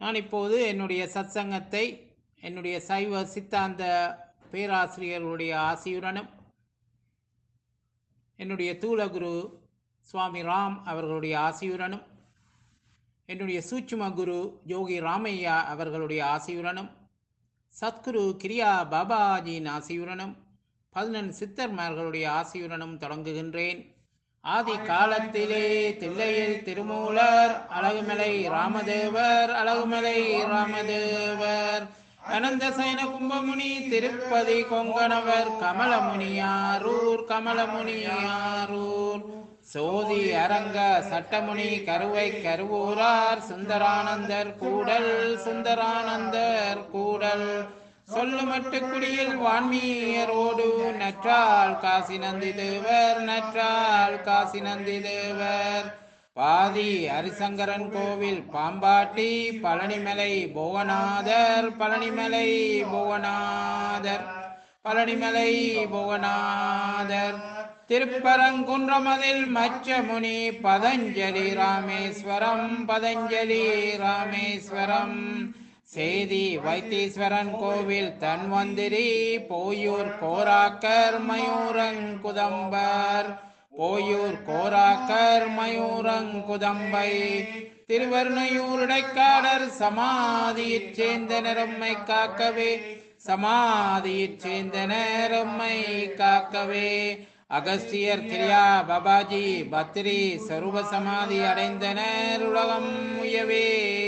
நான் இப்போது என்னுடைய சத்சங்கத்தை என்னுடைய சைவ சித்தாந்த பேராசிரியர்களுடைய ஆசியுடனும் என்னுடைய தூலகுரு சுவாமி ராம் அவர்களுடைய ஆசியுடனும் என்னுடைய சூட்சும குரு யோகி ராமையா அவர்களுடைய ஆசியுடனும் சத்குரு கிரியா பாபாஜியின் ஆசியுடனும் பதினெண் சித்தர்மார்களுடைய ஆசியுடனும் தொடங்குகின்றேன் ஆதி காலத்திலே தில்லையில் திருமூலர் அழகுமலை ராமதேவர் அழகுமலை ராமதேவர் அனந்த சைன கும்பமுனி திருப்பதி கொங்கணவர் கமலமுனியாரூர் கமலமுனியாரூர் சோதி அரங்க சட்டமுனி கருவை கருவூரார் சுந்தரானந்தர் கூடல் சுந்தரானந்தர் கூடல் சொல்லுமட்டு குடியில் வான்மீயரோடு நற்றால் காசி நந்தி தேவர் நற்றால் காசி நந்தி தேவர் பாதி ஹரிசங்கரன் கோவில் பாம்பாட்டி பழனிமலை புவனாதர் பழனிமலை புவனாதர் பழனிமலை புவனாதர் திருப்பரங்குன்றமதில் மச்சமுனி பதஞ்சலி ராமேஸ்வரம் பதஞ்சலி ராமேஸ்வரம் சேதி வைத்தீஸ்வரன் கோவில் தன்வந்திரி போயூர் கோராக்கர் மயூரங்குதம்பர் போயூர் கோராக்கர் மயூரங்குதம்பை திருவர்ணையூர் இடைக்காடர் சமாதியிற் சேர்ந்த நிறம்மை காக்கவே சமாதியிற் சேர்ந்த நேரம்மை காக்கவே அகஸ்தியர் கிரியா பாபாஜி பத்ரி சருப சமாதி அடைந்தனர் உலகம் உயவே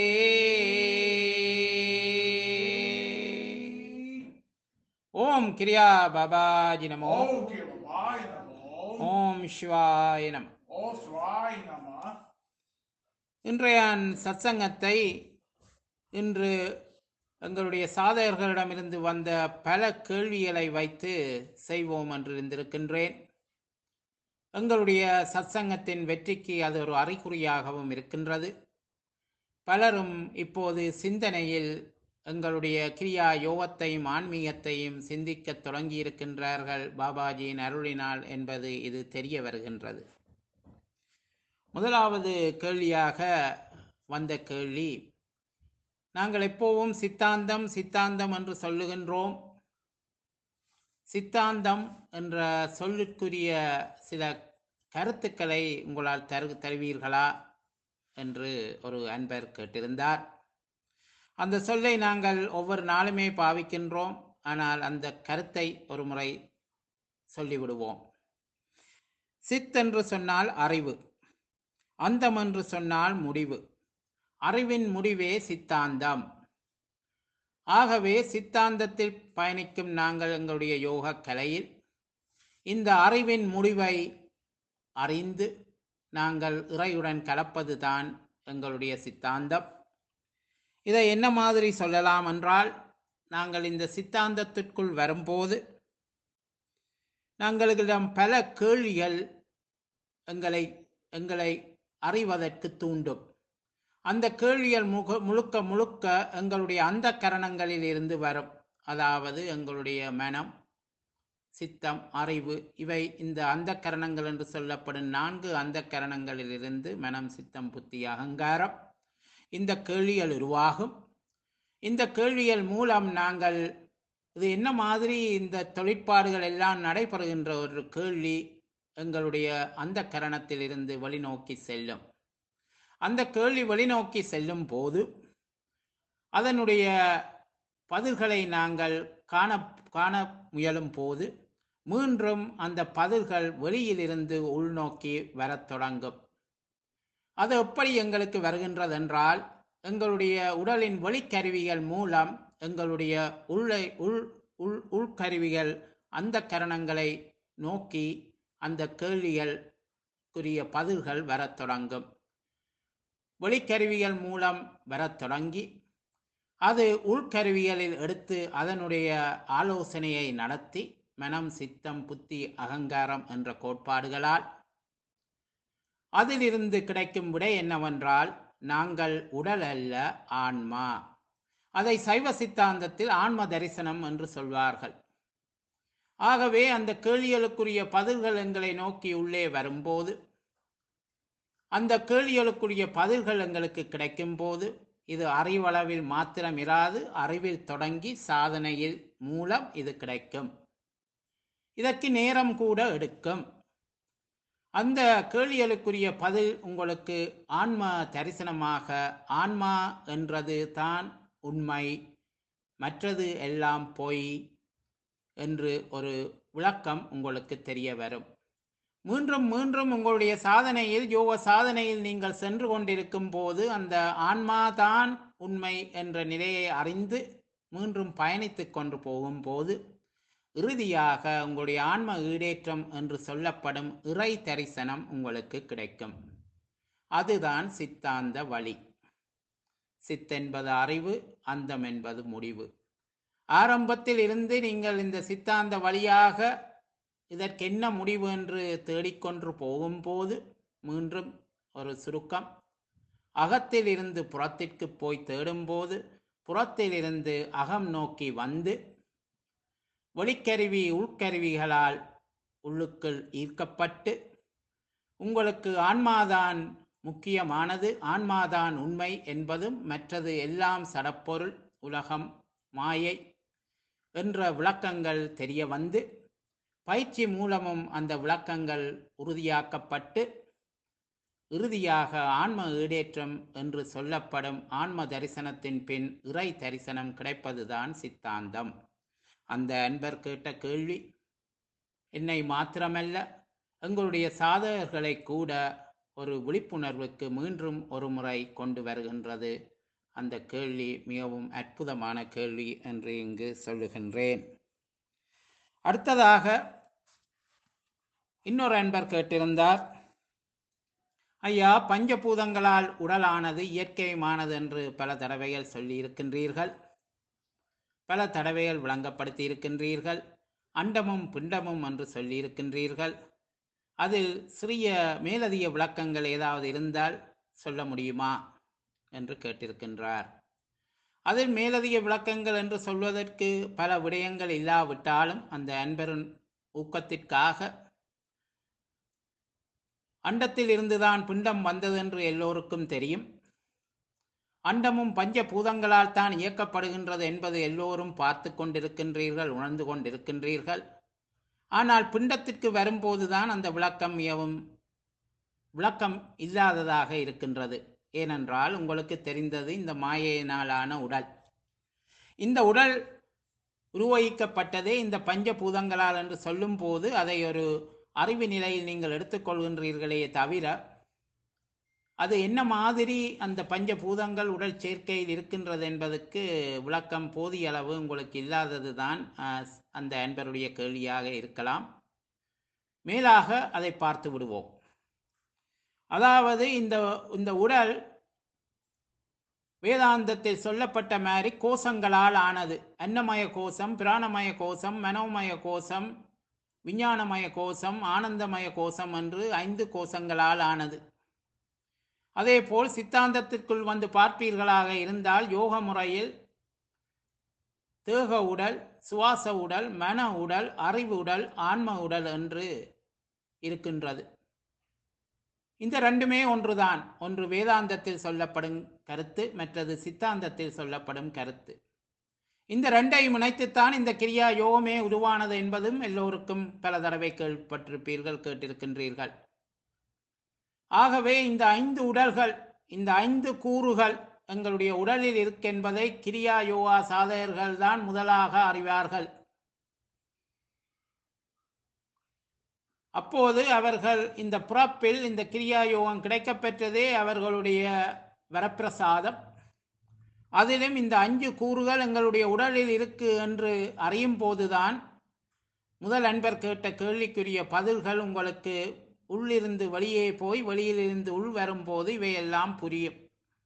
ஓம் கிரியா பாபாஜி நமோ ஓம் கிருபாய நமோ ஓம் சிவாய நம ஓ சிவாய நம இன்றைய சத்சங்கத்தை இன்று எங்களுடைய சாதகர்களிடமிருந்து வந்த பல கேள்விகளை வைத்து செய்வோம் என்று இருந்திருக்கின்றேன் எங்களுடைய சத்சங்கத்தின் வெற்றிக்கு அது ஒரு அறிகுறியாகவும் இருக்கின்றது பலரும் இப்போது சிந்தனையில் எங்களுடைய கிரியா யோகத்தையும் ஆன்மீகத்தையும் சிந்திக்கத் தொடங்கியிருக்கின்றார்கள் பாபாஜியின் அருளினால் என்பது இது தெரிய வருகின்றது முதலாவது கேள்வியாக வந்த கேள்வி நாங்கள் எப்போவும் சித்தாந்தம் சித்தாந்தம் என்று சொல்லுகின்றோம் சித்தாந்தம் என்ற சொல்லுக்குரிய சில கருத்துக்களை உங்களால் தரு தருவீர்களா என்று ஒரு அன்பர் கேட்டிருந்தார் அந்த சொல்லை நாங்கள் ஒவ்வொரு நாளுமே பாவிக்கின்றோம் ஆனால் அந்த கருத்தை ஒரு முறை சொல்லிவிடுவோம் சித் என்று சொன்னால் அறிவு அந்தம் என்று சொன்னால் முடிவு அறிவின் முடிவே சித்தாந்தம் ஆகவே சித்தாந்தத்தில் பயணிக்கும் நாங்கள் எங்களுடைய யோக கலையில் இந்த அறிவின் முடிவை அறிந்து நாங்கள் இறையுடன் கலப்பதுதான் எங்களுடைய சித்தாந்தம் இதை என்ன மாதிரி சொல்லலாம் என்றால் நாங்கள் இந்த சித்தாந்தத்திற்குள் வரும்போது நாங்களிடம் பல கேள்விகள் எங்களை எங்களை அறிவதற்கு தூண்டும் அந்த கேள்விகள் முக முழுக்க முழுக்க எங்களுடைய அந்த கரணங்களில் இருந்து வரும் அதாவது எங்களுடைய மனம் சித்தம் அறிவு இவை இந்த அந்த கரணங்கள் என்று சொல்லப்படும் நான்கு அந்த கரணங்களிலிருந்து மனம் சித்தம் புத்தி அகங்காரம் இந்த கேள்விகள் உருவாகும் இந்த கேள்விகள் மூலம் நாங்கள் இது என்ன மாதிரி இந்த தொழிற்பாடுகள் எல்லாம் நடைபெறுகின்ற ஒரு கேள்வி எங்களுடைய அந்த கரணத்தில் இருந்து வெளிநோக்கி செல்லும் அந்த கேள்வி வெளிநோக்கி செல்லும் போது அதனுடைய பதில்களை நாங்கள் காண காண முயலும் போது மீண்டும் அந்த பதில்கள் வெளியிலிருந்து உள்நோக்கி வரத் தொடங்கும் அது எப்படி எங்களுக்கு வருகின்றதென்றால் எங்களுடைய உடலின் வெளிக்கருவிகள் மூலம் எங்களுடைய உள்ளை உள் உள் உள்கருவிகள் அந்த கரணங்களை நோக்கி அந்த கேள்விகளுக்குரிய பதில்கள் வரத் தொடங்கும் வெளிக்கருவிகள் மூலம் வரத் தொடங்கி அது உள்கருவிகளில் எடுத்து அதனுடைய ஆலோசனையை நடத்தி மனம் சித்தம் புத்தி அகங்காரம் என்ற கோட்பாடுகளால் அதிலிருந்து கிடைக்கும் விடை என்னவென்றால் நாங்கள் உடல் அல்ல ஆன்மா அதை சைவ சித்தாந்தத்தில் ஆன்ம தரிசனம் என்று சொல்வார்கள் ஆகவே அந்த கேள்விகளுக்குரிய பதில்கள் எங்களை நோக்கி உள்ளே வரும்போது அந்த கேள்விகளுக்குரிய பதில்கள் எங்களுக்கு கிடைக்கும் போது இது அறிவளவில் மாத்திரம் இராது அறிவில் தொடங்கி சாதனையில் மூலம் இது கிடைக்கும் இதற்கு நேரம் கூட எடுக்கும் அந்த கேள்விகளுக்குரிய பதில் உங்களுக்கு ஆன்ம தரிசனமாக ஆன்மா என்றது தான் உண்மை மற்றது எல்லாம் பொய் என்று ஒரு விளக்கம் உங்களுக்கு தெரிய வரும் மீண்டும் மீண்டும் உங்களுடைய சாதனையில் யோக சாதனையில் நீங்கள் சென்று கொண்டிருக்கும் போது அந்த ஆன்மாதான் உண்மை என்ற நிலையை அறிந்து மீண்டும் பயணித்துக் கொண்டு போகும்போது இறுதியாக உங்களுடைய ஆன்ம ஈடேற்றம் என்று சொல்லப்படும் இறை தரிசனம் உங்களுக்கு கிடைக்கும் அதுதான் சித்தாந்த வழி சித்தென்பது அறிவு அந்தம் என்பது முடிவு ஆரம்பத்தில் இருந்து நீங்கள் இந்த சித்தாந்த வழியாக இதற்கென்ன முடிவு என்று தேடிக்கொண்டு போகும்போது மீண்டும் ஒரு சுருக்கம் அகத்தில் இருந்து புறத்திற்கு போய் தேடும்போது புறத்திலிருந்து அகம் நோக்கி வந்து வெளிக்கருவி உள்கருவிகளால் உள்ளுக்குள் ஈர்க்கப்பட்டு உங்களுக்கு ஆன்மாதான் முக்கியமானது ஆன்மாதான் உண்மை என்பதும் மற்றது எல்லாம் சடப்பொருள் உலகம் மாயை என்ற விளக்கங்கள் தெரிய வந்து பயிற்சி மூலமும் அந்த விளக்கங்கள் உறுதியாக்கப்பட்டு இறுதியாக ஆன்ம ஈடேற்றம் என்று சொல்லப்படும் ஆன்ம தரிசனத்தின் பின் இறை தரிசனம் கிடைப்பதுதான் சித்தாந்தம் அந்த அன்பர் கேட்ட கேள்வி என்னை மாத்திரமல்ல எங்களுடைய சாதகர்களை கூட ஒரு விழிப்புணர்வுக்கு மீண்டும் ஒரு முறை கொண்டு வருகின்றது அந்த கேள்வி மிகவும் அற்புதமான கேள்வி என்று இங்கு சொல்லுகின்றேன் அடுத்ததாக இன்னொரு அன்பர் கேட்டிருந்தார் ஐயா பஞ்சபூதங்களால் உடலானது இயற்கையுமானது என்று பல தடவைகள் சொல்லி இருக்கின்றீர்கள் பல தடவைகள் விளங்கப்படுத்தி இருக்கின்றீர்கள் அண்டமும் பிண்டமும் என்று சொல்லி இருக்கின்றீர்கள் அதில் சிறிய மேலதிக விளக்கங்கள் ஏதாவது இருந்தால் சொல்ல முடியுமா என்று கேட்டிருக்கின்றார் அதில் மேலதிக விளக்கங்கள் என்று சொல்வதற்கு பல விடயங்கள் இல்லாவிட்டாலும் அந்த அன்பரின் ஊக்கத்திற்காக அண்டத்தில் இருந்துதான் பிண்டம் வந்தது என்று எல்லோருக்கும் தெரியும் அண்டமும் பஞ்ச பூதங்களால் தான் இயக்கப்படுகின்றது என்பது எல்லோரும் பார்த்து கொண்டிருக்கின்றீர்கள் உணர்ந்து கொண்டிருக்கின்றீர்கள் ஆனால் பிண்டத்திற்கு வரும்போதுதான் அந்த விளக்கம் மிகவும் விளக்கம் இல்லாததாக இருக்கின்றது ஏனென்றால் உங்களுக்கு தெரிந்தது இந்த மாயையினாலான உடல் இந்த உடல் உருவகிக்கப்பட்டதே இந்த பஞ்ச பூதங்களால் என்று சொல்லும்போது அதை ஒரு அறிவு நிலையில் நீங்கள் எடுத்துக்கொள்கின்றீர்களே தவிர அது என்ன மாதிரி அந்த பஞ்ச பூதங்கள் உடல் சேர்க்கையில் இருக்கின்றது என்பதற்கு விளக்கம் போதிய அளவு உங்களுக்கு இல்லாதது தான் அந்த அன்பருடைய கேள்வியாக இருக்கலாம் மேலாக அதை பார்த்து விடுவோம் அதாவது இந்த இந்த உடல் வேதாந்தத்தில் சொல்லப்பட்ட மாதிரி கோஷங்களால் ஆனது அன்னமய கோஷம் பிராணமய கோஷம் மனோமய கோஷம் விஞ்ஞானமய கோஷம் ஆனந்தமய கோஷம் என்று ஐந்து கோஷங்களால் ஆனது அதே போல் சித்தாந்தத்திற்குள் வந்து பார்ப்பீர்களாக இருந்தால் யோக முறையில் தேக உடல் சுவாச உடல் மன உடல் அறிவு உடல் ஆன்ம உடல் என்று இருக்கின்றது இந்த ரெண்டுமே ஒன்றுதான் ஒன்று வேதாந்தத்தில் சொல்லப்படும் கருத்து மற்றது சித்தாந்தத்தில் சொல்லப்படும் கருத்து இந்த ரெண்டையும் இணைத்துத்தான் இந்த கிரியா யோகமே உருவானது என்பதும் எல்லோருக்கும் பல தடவை கேள்விப்பட்டிருப்பீர்கள் கேட்டிருக்கின்றீர்கள் ஆகவே இந்த ஐந்து உடல்கள் இந்த ஐந்து கூறுகள் எங்களுடைய உடலில் இருக்கென்பதை கிரியா யோகா சாதகர்கள் தான் முதலாக அறிவார்கள் அப்போது அவர்கள் இந்த புறப்பில் இந்த கிரியா யோகம் கிடைக்கப்பெற்றதே அவர்களுடைய வரப்பிரசாதம் அதிலும் இந்த அஞ்சு கூறுகள் எங்களுடைய உடலில் இருக்கு என்று அறியும் போதுதான் முதல் அன்பர் கேட்ட கேள்விக்குரிய பதில்கள் உங்களுக்கு உள்ளிருந்து வெளியே போய் வெளியிலிருந்து உள் வரும்போது இவையெல்லாம் புரியும்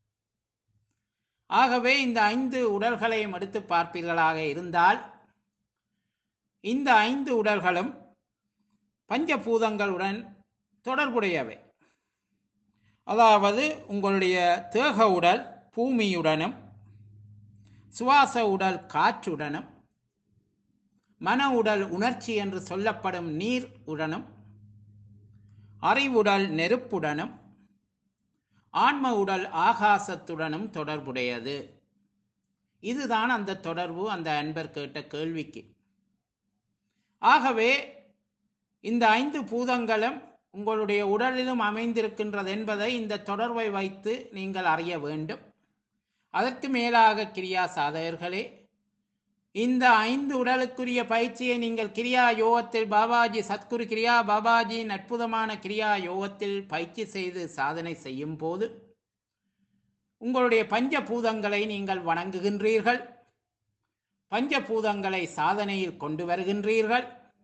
ஆகவே இந்த ஐந்து உடல்களையும் எடுத்து பார்ப்பீர்களாக இருந்தால் இந்த ஐந்து உடல்களும் பஞ்சபூதங்களுடன் தொடர்புடையவை அதாவது உங்களுடைய தேக உடல் பூமியுடனும் சுவாச உடல் காற்றுடனும் மன உடல் உணர்ச்சி என்று சொல்லப்படும் நீர் உடனும் அறிவுடல் நெருப்புடனும் ஆன்ம உடல் ஆகாசத்துடனும் தொடர்புடையது இதுதான் அந்த தொடர்பு அந்த அன்பர் கேட்ட கேள்விக்கு ஆகவே இந்த ஐந்து பூதங்களும் உங்களுடைய உடலிலும் அமைந்திருக்கின்றது என்பதை இந்த தொடர்பை வைத்து நீங்கள் அறிய வேண்டும் அதற்கு மேலாக கிரியா சாதகர்களே இந்த ஐந்து உடலுக்குரிய பயிற்சியை நீங்கள் கிரியா யோகத்தில் பாபாஜி சத்குரு கிரியா பாபாஜியின் அற்புதமான கிரியா யோகத்தில் பயிற்சி செய்து சாதனை செய்யும் போது உங்களுடைய பஞ்சபூதங்களை நீங்கள் வணங்குகின்றீர்கள் பஞ்சபூதங்களை சாதனையில் கொண்டு வருகின்றீர்கள்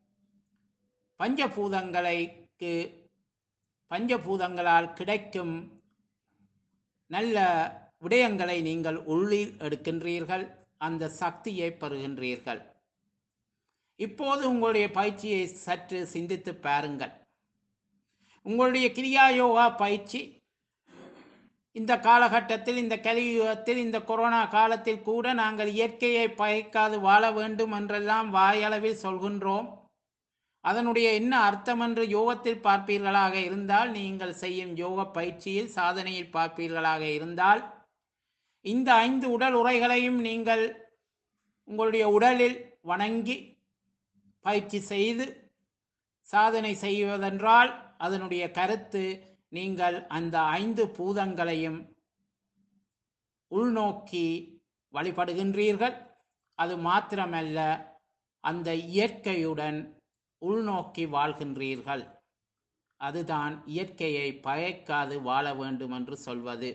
பஞ்சபூதங்களுக்கு பஞ்சபூதங்களால் கிடைக்கும் நல்ல விடயங்களை நீங்கள் உள்ளில் எடுக்கின்றீர்கள் அந்த சக்தியை பெறுகின்றீர்கள் இப்போது உங்களுடைய பயிற்சியை சற்று சிந்தித்து பாருங்கள் உங்களுடைய கிரியா யோகா பயிற்சி இந்த காலகட்டத்தில் இந்த கலியுகத்தில் இந்த கொரோனா காலத்தில் கூட நாங்கள் இயற்கையை பயக்காது வாழ வேண்டும் என்றெல்லாம் வாயளவில் சொல்கின்றோம் அதனுடைய என்ன அர்த்தம் என்று யோகத்தில் பார்ப்பீர்களாக இருந்தால் நீங்கள் செய்யும் யோக பயிற்சியில் சாதனையில் பார்ப்பீர்களாக இருந்தால் இந்த ஐந்து உடல் உரைகளையும் நீங்கள் உங்களுடைய உடலில் வணங்கி பயிற்சி செய்து சாதனை செய்வதென்றால் அதனுடைய கருத்து நீங்கள் அந்த ஐந்து பூதங்களையும் உள்நோக்கி வழிபடுகின்றீர்கள் அது மாத்திரமல்ல அந்த இயற்கையுடன் உள்நோக்கி வாழ்கின்றீர்கள் அதுதான் இயற்கையை பயக்காது வாழ வேண்டும் என்று சொல்வது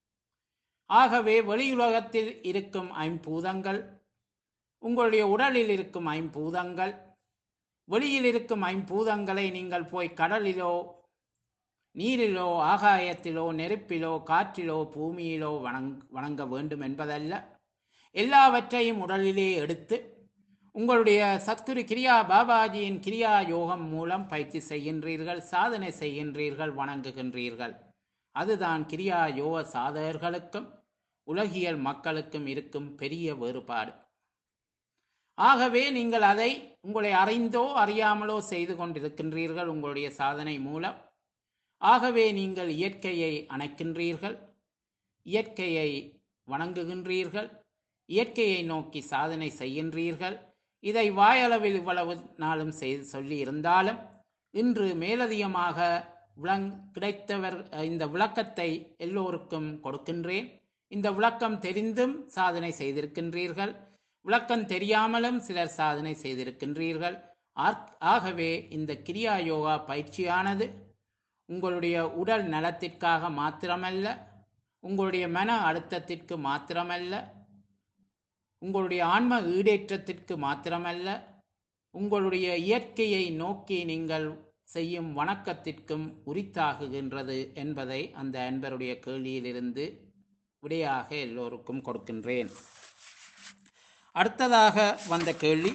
ஆகவே வெளியுலகத்தில் இருக்கும் ஐம்பூதங்கள் உங்களுடைய உடலில் இருக்கும் ஐம்பூதங்கள் வெளியில் இருக்கும் ஐம்பூதங்களை நீங்கள் போய் கடலிலோ நீரிலோ ஆகாயத்திலோ நெருப்பிலோ காற்றிலோ பூமியிலோ வணங் வணங்க வேண்டும் என்பதல்ல எல்லாவற்றையும் உடலிலே எடுத்து உங்களுடைய சத்குரு கிரியா பாபாஜியின் கிரியா யோகம் மூலம் பயிற்சி செய்கின்றீர்கள் சாதனை செய்கின்றீர்கள் வணங்குகின்றீர்கள் அதுதான் கிரியா யோக சாதகர்களுக்கும் உலகியல் மக்களுக்கும் இருக்கும் பெரிய வேறுபாடு ஆகவே நீங்கள் அதை உங்களை அறிந்தோ அறியாமலோ செய்து கொண்டிருக்கின்றீர்கள் உங்களுடைய சாதனை மூலம் ஆகவே நீங்கள் இயற்கையை அணைக்கின்றீர்கள் இயற்கையை வணங்குகின்றீர்கள் இயற்கையை நோக்கி சாதனை செய்கின்றீர்கள் இதை வாயளவில் இவ்வளவு நாளும் செய்து சொல்லி இருந்தாலும் இன்று மேலதிகமாக விளங் கிடைத்தவர் இந்த விளக்கத்தை எல்லோருக்கும் கொடுக்கின்றேன் இந்த விளக்கம் தெரிந்தும் சாதனை செய்திருக்கின்றீர்கள் விளக்கம் தெரியாமலும் சிலர் சாதனை செய்திருக்கின்றீர்கள் ஆக்- ஆகவே இந்த கிரியா யோகா பயிற்சியானது உங்களுடைய உடல் நலத்திற்காக மாத்திரமல்ல உங்களுடைய மன அழுத்தத்திற்கு மாத்திரமல்ல உங்களுடைய ஆன்ம ஈடேற்றத்திற்கு மாத்திரமல்ல உங்களுடைய இயற்கையை நோக்கி நீங்கள் செய்யும் வணக்கத்திற்கும் உரித்தாகுகின்றது என்பதை அந்த அன்பருடைய கேள்வியிலிருந்து விடையாக எல்லோருக்கும் கொடுக்கின்றேன் அடுத்ததாக வந்த கேள்வி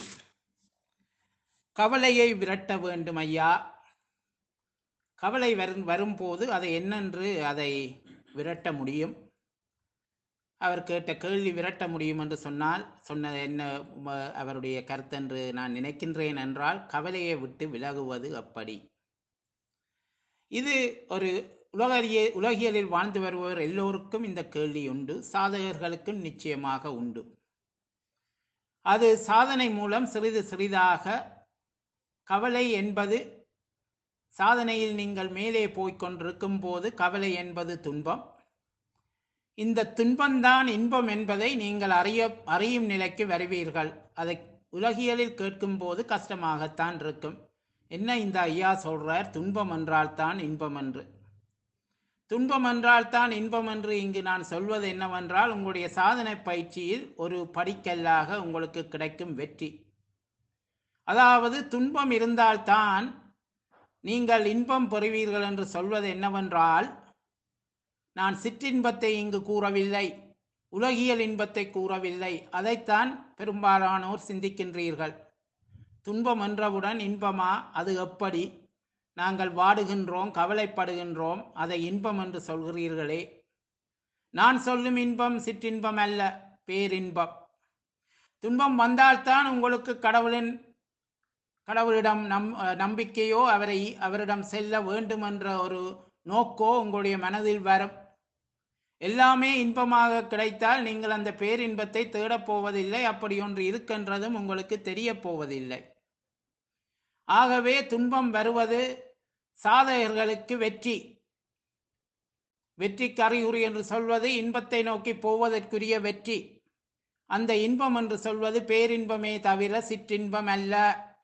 கவலையை விரட்ட வேண்டும் ஐயா கவலை வரும் வரும்போது அதை என்னென்று அதை விரட்ட முடியும் அவர் கேட்ட கேள்வி விரட்ட முடியும் என்று சொன்னால் சொன்னது என்ன ம- அவருடைய கருத்தென்று நான் நினைக்கின்றேன் என்றால் கவலையை விட்டு விலகுவது அப்படி இது ஒரு உலகிய உலகியலில் வாழ்ந்து வருபவர் எல்லோருக்கும் இந்த கேள்வி உண்டு சாதகர்களுக்கும் நிச்சயமாக உண்டு அது சாதனை மூலம் சிறிது சிறிதாக கவலை என்பது சாதனையில் நீங்கள் மேலே போய்க் கொண்டிருக்கும் போது கவலை என்பது துன்பம் இந்த துன்பம்தான் இன்பம் என்பதை நீங்கள் அறிய அறியும் நிலைக்கு வருவீர்கள் அதை உலகியலில் கேட்கும் போது கஷ்டமாகத்தான் இருக்கும் என்ன இந்த ஐயா சொல்றார் துன்பம் என்றால் தான் இன்பம் என்று துன்பம் என்றால் தான் இன்பம் என்று இங்கு நான் சொல்வது என்னவென்றால் உங்களுடைய சாதனை பயிற்சியில் ஒரு படிக்கல்லாக உங்களுக்கு கிடைக்கும் வெற்றி அதாவது துன்பம் இருந்தால்தான் நீங்கள் இன்பம் பெறுவீர்கள் என்று சொல்வது என்னவென்றால் நான் சிற்றின்பத்தை இங்கு கூறவில்லை உலகியல் இன்பத்தை கூறவில்லை அதைத்தான் பெரும்பாலானோர் சிந்திக்கின்றீர்கள் துன்பம் என்றவுடன் இன்பமா அது எப்படி நாங்கள் வாடுகின்றோம் கவலைப்படுகின்றோம் அதை இன்பம் என்று சொல்கிறீர்களே நான் சொல்லும் இன்பம் சிற்றின்பம் அல்ல பேரின்பம் துன்பம் வந்தால்தான் உங்களுக்கு கடவுளின் கடவுளிடம் நம் அஹ், நம்பிக்கையோ அவரை அவரிடம் செல்ல வேண்டும் என்ற ஒரு நோக்கோ உங்களுடைய மனதில் வரும் எல்லாமே இன்பமாக கிடைத்தால் நீங்கள் அந்த பேரின்பத்தை தேடப் போவதில்லை அப்படி ஒன்று இருக்கின்றதும் உங்களுக்கு தெரியப் போவதில்லை ஆகவே துன்பம் வருவது சாதகர்களுக்கு வெற்றி வெற்றிக்கு அறிகுறி என்று சொல்வது இன்பத்தை நோக்கி போவதற்குரிய வெற்றி அந்த இன்பம் என்று சொல்வது பேரின்பமே தவிர சிற்றின்பம் அல்ல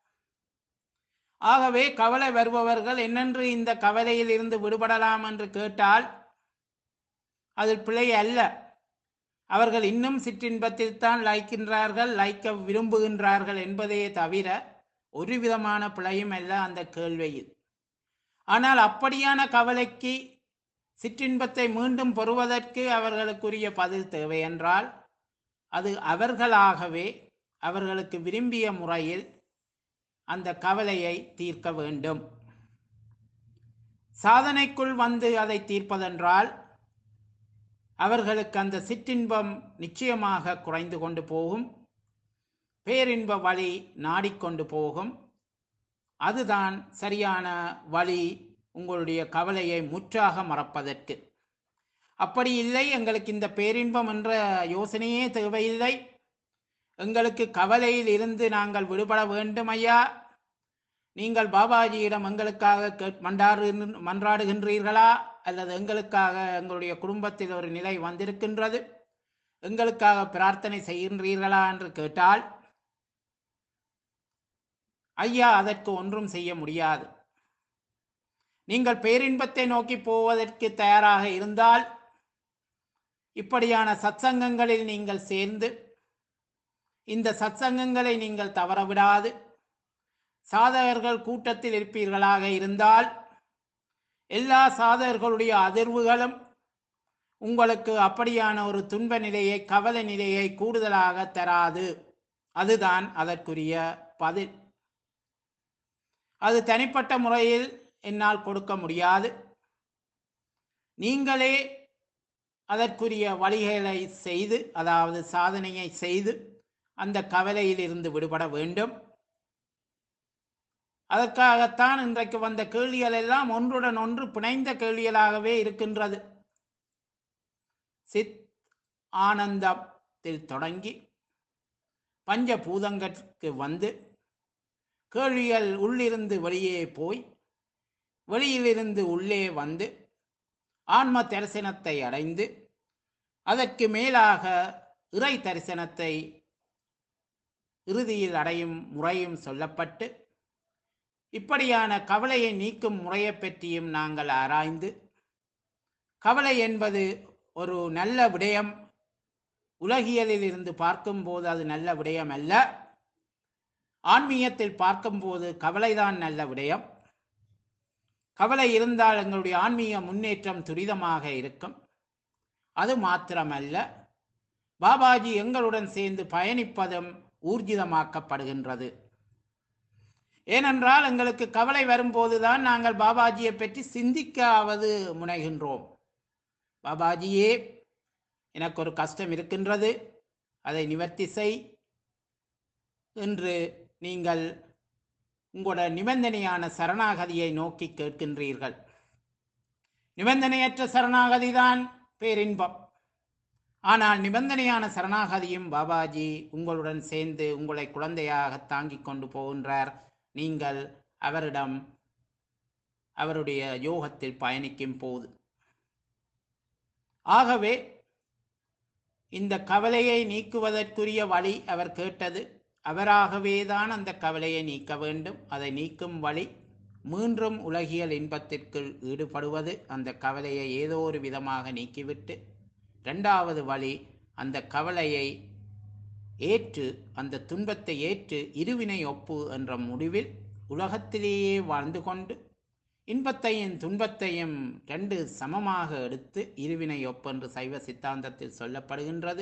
ஆகவே கவலை வருபவர்கள் என்னென்று இந்த கவலையில் இருந்து விடுபடலாம் என்று கேட்டால் அது பிழை அல்ல அவர்கள் இன்னும் சிற்றின்பத்தில் தான் லைக்கின்றார்கள் லைக்க விரும்புகின்றார்கள் என்பதே தவிர ஒரு விதமான பிழையும் அல்ல அந்த கேள்வியில் ஆனால் அப்படியான கவலைக்கு சிற்றின்பத்தை மீண்டும் பெறுவதற்கு அவர்களுக்குரிய பதில் தேவை என்றால் அது அவர்களாகவே அவர்களுக்கு விரும்பிய முறையில் அந்த கவலையை தீர்க்க வேண்டும் சாதனைக்குள் வந்து அதை தீர்ப்பதென்றால் அவர்களுக்கு அந்த சிற்றின்பம் நிச்சயமாக குறைந்து கொண்டு போகும் பேரின்ப வழி நாடிக்கொண்டு போகும் அதுதான் சரியான வழி உங்களுடைய கவலையை முற்றாக மறப்பதற்கு அப்படி இல்லை எங்களுக்கு இந்த பேரின்பம் என்ற யோசனையே தேவையில்லை எங்களுக்கு கவலையில் இருந்து நாங்கள் விடுபட வேண்டும் ஐயா நீங்கள் பாபாஜியிடம் எங்களுக்காக கேட்- மண்டாறு மன்றாடுகின்றீர்களா அல்லது எங்களுக்காக எங்களுடைய குடும்பத்தில் ஒரு நிலை வந்திருக்கின்றது எங்களுக்காக பிரார்த்தனை செய்கின்றீர்களா என்று கேட்டால் ஐயா அதற்கு ஒன்றும் செய்ய முடியாது நீங்கள் பேரின்பத்தை நோக்கி போவதற்கு தயாராக இருந்தால் இப்படியான சத்சங்கங்களில் நீங்கள் சேர்ந்து இந்த சத்சங்கங்களை நீங்கள் தவறவிடாது சாதகர்கள் கூட்டத்தில் இருப்பீர்களாக இருந்தால் எல்லா சாதகர்களுடைய அதிர்வுகளும் உங்களுக்கு அப்படியான ஒரு துன்ப நிலையை கவலை நிலையை கூடுதலாக தராது அதுதான் அதற்குரிய பதில் அது தனிப்பட்ட முறையில் என்னால் கொடுக்க முடியாது நீங்களே அதற்குரிய வழிகளை செய்து அதாவது சாதனையை செய்து அந்த கவலையில் இருந்து விடுபட வேண்டும் அதற்காகத்தான் இன்றைக்கு வந்த கேள்விகள் எல்லாம் ஒன்றுடன் ஒன்று பிணைந்த கேள்விகளாகவே இருக்கின்றது சித் ஆனந்தத்தில் தொடங்கி பஞ்சபூதங்களுக்கு வந்து கேள்விகள் உள்ளிருந்து வெளியே போய் வெளியிலிருந்து உள்ளே வந்து ஆன்ம தரிசனத்தை அடைந்து அதற்கு மேலாக இறை தரிசனத்தை இறுதியில் அடையும் முறையும் சொல்லப்பட்டு இப்படியான கவலையை நீக்கும் முறையை பற்றியும் நாங்கள் ஆராய்ந்து கவலை என்பது ஒரு நல்ல விடயம் உலகியலில் இருந்து பார்க்கும்போது அது நல்ல விடயம் அல்ல ஆன்மீகத்தில் பார்க்கும்போது கவலைதான் நல்ல விடயம் கவலை இருந்தால் எங்களுடைய ஆன்மீக முன்னேற்றம் துரிதமாக இருக்கும் அது மாத்திரமல்ல பாபாஜி எங்களுடன் சேர்ந்து பயணிப்பதும் ஊர்ஜிதமாக்கப்படுகின்றது ஏனென்றால் எங்களுக்கு கவலை வரும்போதுதான் நாங்கள் பாபாஜியை பற்றி சிந்திக்காவது முனைகின்றோம் பாபாஜியே எனக்கு ஒரு கஷ்டம் இருக்கின்றது அதை நிவர்த்தி செய் என்று நீங்கள் உங்களோட நிபந்தனையான சரணாகதியை நோக்கி கேட்கின்றீர்கள் நிபந்தனையற்ற சரணாகதி தான் பேரின்பம் ஆனால் நிபந்தனையான சரணாகதியும் பாபாஜி உங்களுடன் சேர்ந்து உங்களை குழந்தையாக தாங்கிக் கொண்டு போகின்றார் நீங்கள் அவரிடம் அவருடைய யோகத்தில் பயணிக்கும் போது ஆகவே இந்த கவலையை நீக்குவதற்குரிய வழி அவர் கேட்டது அவராகவே தான் அந்த கவலையை நீக்க வேண்டும் அதை நீக்கும் வழி மீண்டும் உலகியல் இன்பத்திற்குள் ஈடுபடுவது அந்த கவலையை ஏதோ ஒரு விதமாக நீக்கிவிட்டு இரண்டாவது வழி அந்த கவலையை ஏற்று அந்த துன்பத்தை ஏற்று இருவினை ஒப்பு என்ற முடிவில் உலகத்திலேயே வாழ்ந்து கொண்டு இன்பத்தையும் துன்பத்தையும் ரெண்டு சமமாக எடுத்து இருவினை ஒப்பென்று சைவ சித்தாந்தத்தில் சொல்லப்படுகின்றது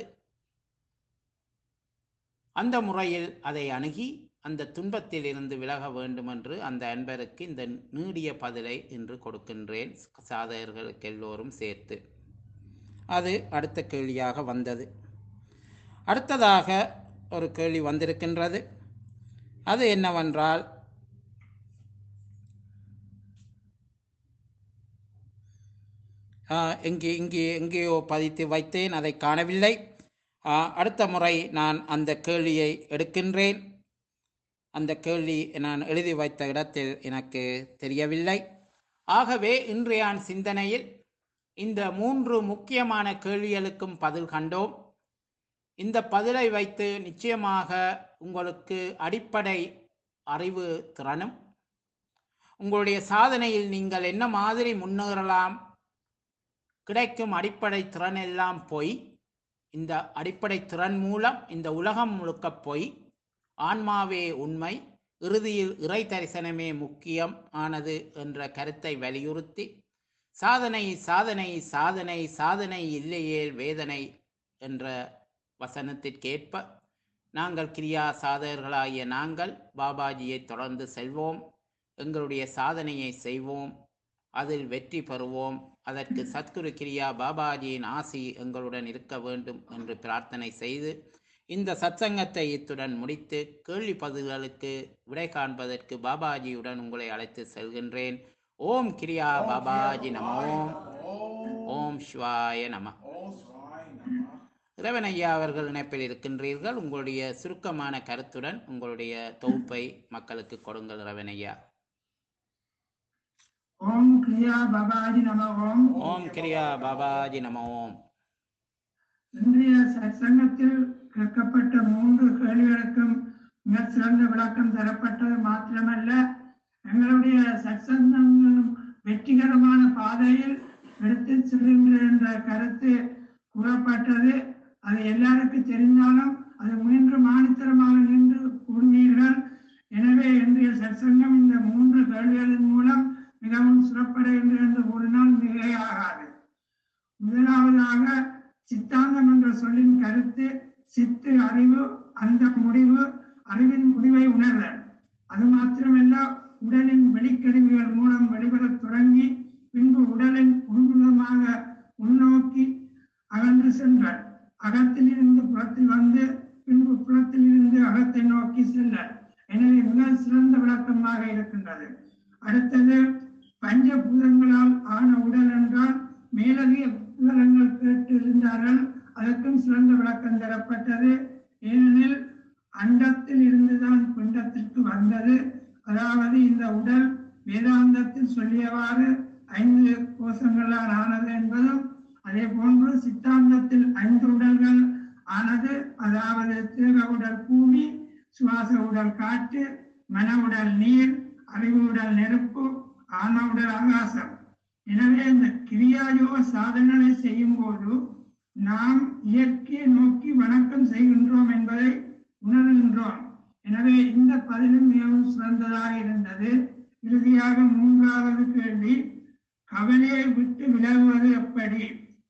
அந்த முறையில் அதை அணுகி அந்த துன்பத்தில் இருந்து விலக வேண்டும் என்று அந்த அன்பருக்கு இந்த நீடிய பதிலை இன்று கொடுக்கின்றேன் சாதகர்களுக்கு எல்லோரும் சேர்த்து அது அடுத்த கேள்வியாக வந்தது அடுத்ததாக ஒரு கேள்வி வந்திருக்கின்றது அது என்னவென்றால் ஆஹ், இங்கே இங்கே எங்கேயோ பதித்து வைத்தேன் அதை காணவில்லை ஆஹ், அடுத்த முறை நான் அந்த கேள்வியை எடுக்கின்றேன் அந்த கேள்வி நான் எழுதி வைத்த இடத்தில் எனக்கு தெரியவில்லை ஆகவே இன்றைய சிந்தனையில் இந்த மூன்று முக்கியமான கேள்விகளுக்கும் பதில் கண்டோம் இந்த பதிலை வைத்து நிச்சயமாக உங்களுக்கு அடிப்படை அறிவு திறனும் உங்களுடைய சாதனையில் நீங்கள் என்ன மாதிரி முன்னேறலாம் கிடைக்கும் அடிப்படை திறன் எல்லாம் பொய் இந்த அடிப்படை திறன் மூலம் இந்த உலகம் முழுக்க பொய் ஆன்மாவே உண்மை இறுதியில் இறை தரிசனமே முக்கியம் ஆனது என்ற கருத்தை வலியுறுத்தி சாதனை சாதனை சாதனை சாதனை இல்லையேல் வேதனை என்ற வசனத்திற்கேற்ப நாங்கள் கிரியா சாதகர்களாகிய நாங்கள் பாபாஜியை தொடர்ந்து செல்வோம் எங்களுடைய சாதனையை செய்வோம் அதில் வெற்றி பெறுவோம் அதற்கு சத்குரு கிரியா பாபாஜியின் ஆசி எங்களுடன் இருக்க வேண்டும் என்று பிரார்த்தனை செய்து இந்த சத்சங்கத்தை இத்துடன் முடித்து கேள்வி பதில்களுக்கு விடை காண்பதற்கு பாபாஜியுடன் உங்களை அழைத்து செல்கின்றேன் ஓம் கிரியா பாபாஜி நமோ ஓம் சிவாய நம ஓம் சிவாய் நம இறைவன் ஐயா அவர்கள் இணைப்பில் இருக்கின்றீர்கள் உங்களுடைய சுருக்கமான கருத்துடன் உங்களுடைய தொகுப்பை மக்களுக்கு கொடுங்கள் இறைவன் ஐயா ஓம் கிரியா பாபாஜி நம ஓம் ஓம் கிரியா பாபாஜி நம ஓம் இன்றைய சத்சங்கத்தில் கேட்கப்பட்ட மூன்று கேள்விகளுக்கும் மிக சிறந்த விளக்கம் தரப்பட்டது மாத்திரமல்ல எங்களுடைய சத்சங்கங்களும் வெற்றிகரமான பாதையில் எடுத்து செல்கின்ற என்ற கருத்து கூறப்பட்டது அது எல்லாருக்கும் தெரிந்தாலும் அது முயன்று மானித்தரமாக நின்று கூறினீர்கள் எனவே இன்றைய சத்சங்கம் இந்த மூன்று கேள்விகளின் மூலம் மிகவும் சிறப்படைகின்றது என்று கூறினால் மிகையாகாது முதலாவதாக சித்தாந்தம் என்ற சொல்லின் கருத்து சித்து அறிவு அந்த முடிவு அறிவின் முடிவை உணர்தல் அது மாத்திரமல்ல உடலின் வெளிக்கருவிகள் மூலம் வெளிவரத் தொடங்கி பின்பு உடலின் உள்முகமாக உள்நோக்கி அகன்று சென்றல் அகத்திலிருந்து புறத்தில் வந்து பின்பு புறத்திலிருந்து அகத்தை நோக்கி செல்லல் எனவே மிக சிறந்த விளக்கமாக இருக்கின்றது அடுத்தது பஞ்சபூதங்களால் ஆன உடல் என்றால் மேலதிக விவரங்கள் கேட்டு இருந்தார்கள் அதற்கும் சிறந்த விளக்கம் தரப்பட்டது ஏனெனில் அண்டத்தில் இருந்துதான் பிண்டத்திற்கு வந்தது அதாவது இந்த உடல் வேதாந்தத்தில் சொல்லியவாறு ஐந்து கோஷங்களால் ஆனது என்பதும் அதே போன்று சித்தாந்தத்தில் ஐந்து உடல்கள் ஆனது அதாவது தேக உடல் பூமி சுவாச உடல் காற்று மன உடல் நீர் அறிவு உடல் நெருப்பு ஆன்ம உடல் ஆகாசம் எனவே இந்த கிரியாயோக சாதனைகளை செய்யும் போது நாம் இயற்கையை நோக்கி வணக்கம் செய்கின்றோம் என்பதை உணர்கின்றோம் எனவே இந்த பதிலும் மிகவும் சிறந்ததாக இருந்தது இறுதியாக மூன்றாவது கேள்வி கவலையை விட்டு விலகுவது எப்படி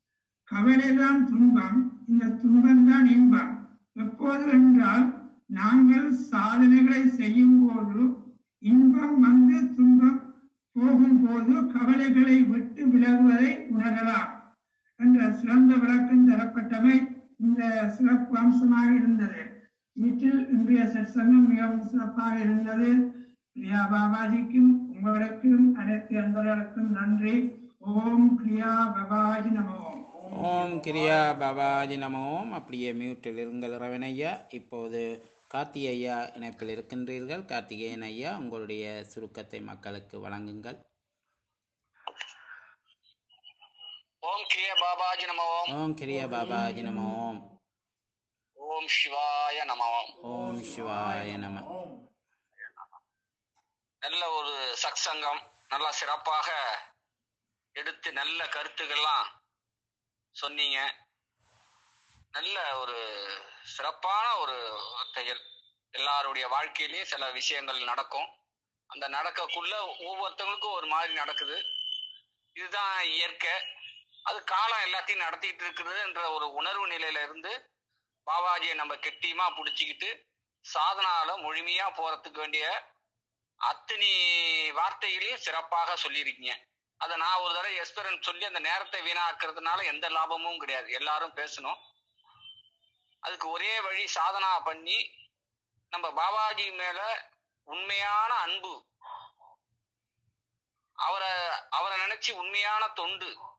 கவலைதான் துன்பம் இந்த துன்பம்தான் இன்பம் எப்போது என்றால் நாங்கள் சாதனைகளை செய்யும் போது இன்பம் வந்து துன்பம் போகும்போது கவலைகளை விட்டு விலகுவதை உணரலாம் என்ற சிறந்த விளக்கம் தரப்பட்டவை இந்த சிறப்பு அம்சமாக இருந்தது வீட்டில் இன்றைய சற்சங்கம் மிகவும் சிறப்பாக இருந்தது பிரியா பாபாஜிக்கும் உங்களுக்கும் அனைத்து அன்பர்களுக்கும் நன்றி ஓம் பிரியா பாபாஜி நமோ ஓம் கிரியா பாபாஜி நம ஓம் அப்படியே மியூட்டில் இருங்கள் இறைவன் ஐயா இப்போது கார்த்திகை ஐயா இணைப்பில் இருக்கின்றீர்கள் கார்த்திகேயன் ஐயா உங்களுடைய சுருக்கத்தை மக்களுக்கு வழங்குங்கள் ஓம் கிரிய பாபாஜி நம ஓம் ஓம் கிரியா பாபாஜி நம ஓம் ஓம் சிவாய நம ஓம் ஓம் சிவாய நம ஓம் நல்ல ஒரு சத்சங்கம் நல்லா சிறப்பாக எடுத்து நல்ல கருத்துக்கள்லாம் சொன்னீங்க நல்ல ஒரு சிறப்பான ஒரு செயல் எல்லாருடைய வாழ்க்கையிலயும் சில விஷயங்கள் நடக்கும் அந்த நடக்கக்குள்ள ஒவ்வொருத்தவங்களுக்கும் ஒரு மாதிரி நடக்குது இதுதான் இயற்கை அது காலம் எல்லாத்தையும் நடத்திட்டு இருக்குதுன்ற ஒரு உணர்வு நிலையில இருந்து பாபாஜியை நம்ம கெட்டியமா பிடிச்சிக்கிட்டு சாதனால முழுமையா போறதுக்கு வேண்டிய அத்தனை வார்த்தைகளையும் சிறப்பாக சொல்லியிருக்கீங்க அதை நான் ஒரு தடவை எக்ஸ்பீரியன்ஸ் சொல்லி அந்த நேரத்தை வீணாக்குறதுனால எந்த லாபமும் கிடையாது எல்லாரும் பேசணும் அதுக்கு ஒரே வழி சாதனா பண்ணி நம்ம பாபாஜி மேல உண்மையான அன்பு அவரை அவரை நினைச்சு உண்மையான தொண்டு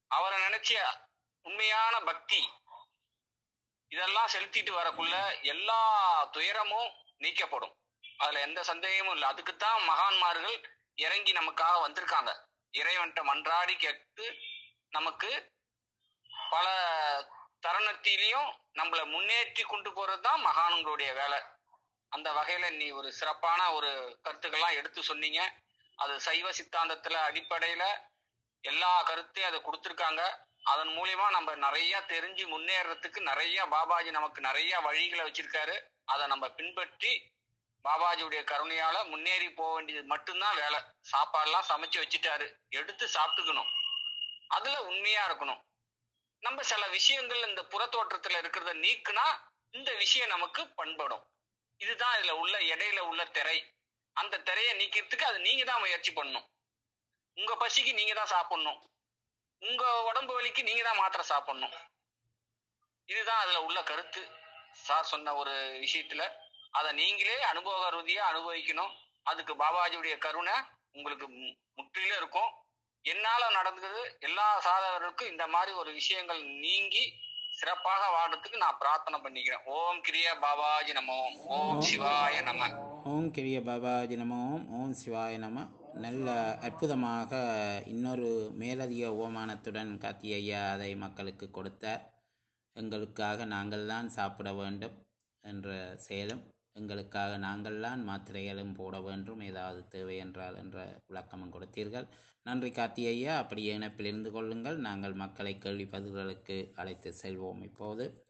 அவரை நினைச்ச உண்மையான பக்தி இதெல்லாம் செலுத்திட்டு வரக்குள்ள எல்லா துயரமும் நீக்கப்படும் அதுல எந்த சந்தேகமும் இல்லை அதுக்குத்தான் மகான்மார்கள் இறங்கி நமக்காக வந்திருக்காங்க இறைவன்ட்ட மன்றாடி கேட்டு நமக்கு பல தருணத்திலையும் நம்மள முன்னேற்றி கொண்டு போறது தான் மகான்களுடைய வேலை அந்த வகையில நீ ஒரு சிறப்பான ஒரு கருத்துக்கள்லாம் எடுத்து சொன்னீங்க அது சைவ சித்தாந்தத்துல அடிப்படையில எல்லா கருத்தையும் அதை கொடுத்துருக்காங்க அதன் மூலியமா நம்ம நிறைய தெரிஞ்சு முன்னேறதுக்கு நிறைய பாபாஜி நமக்கு நிறைய வழிகளை வச்சிருக்காரு அதை நம்ம பின்பற்றி பாபாஜியுடைய கருணையால முன்னேறி போக வேண்டியது மட்டும்தான் வேலை சாப்பாடுலாம் சமைச்சு வச்சுட்டாரு எடுத்து சாப்பிட்டுக்கணும் அதுல உண்மையா இருக்கணும் நம்ம சில விஷயங்கள் இந்த புறத்தோற்றத்துல இருக்கிறத நீக்குனா இந்த விஷயம் நமக்கு பண்படும் இதுதான் இதுல உள்ள இடையில உள்ள திரை அந்த திரையை நீக்கிறதுக்கு அது நீங்க தான் முயற்சி பண்ணணும் உங்க பசிக்கு நீங்க தான் சாப்பிடணும் உங்க உடம்பு வலிக்கு நீங்க தான் மாத்திரை சாப்பிடணும் இதுதான் அதுல உள்ள கருத்து சார் சொன்ன ஒரு விஷயத்துல அதை நீங்களே அனுபவ ரீதியா அனுபவிக்கணும் அதுக்கு பாபாஜியுடைய கருணை உங்களுக்கு மு- முற்றிலும் இருக்கும் என்னால நடந்தது எல்லா சாதகர்களுக்கும் இந்த மாதிரி ஒரு விஷயங்கள் நீங்கி சிறப்பாக வாழ்றதுக்கு நான் பிரார்த்தனை பண்ணிக்கிறேன் ஓம் கிரியா பாபாஜி நம ஓம் ஓம் சிவாய நம ஓம் கிரிய பாபாஜி நம ஓம் ஓம் சிவாய நம நல்ல அற்புதமாக இன்னொரு மேலதிக ஓமானத்துடன் கார்த்தி ஐயா அதை மக்களுக்கு கொடுத்தார் எங்களுக்காக நாங்கள்தான் சாப்பிட வேண்டும் என்ற செயலும் எங்களுக்காக நாங்கள்தான் மாத்திரைகளும் போட வேண்டும் ஏதாவது தேவை என்றால் என்ற விளக்கமும் கொடுத்தீர்கள் நன்றி கார்த்தி ஐயா அப்படியே இணைப்பில் இருந்து கொள்ளுங்கள் நாங்கள் மக்களை கேள்வி பதில்களுக்கு அழைத்து செல்வோம் இப்போது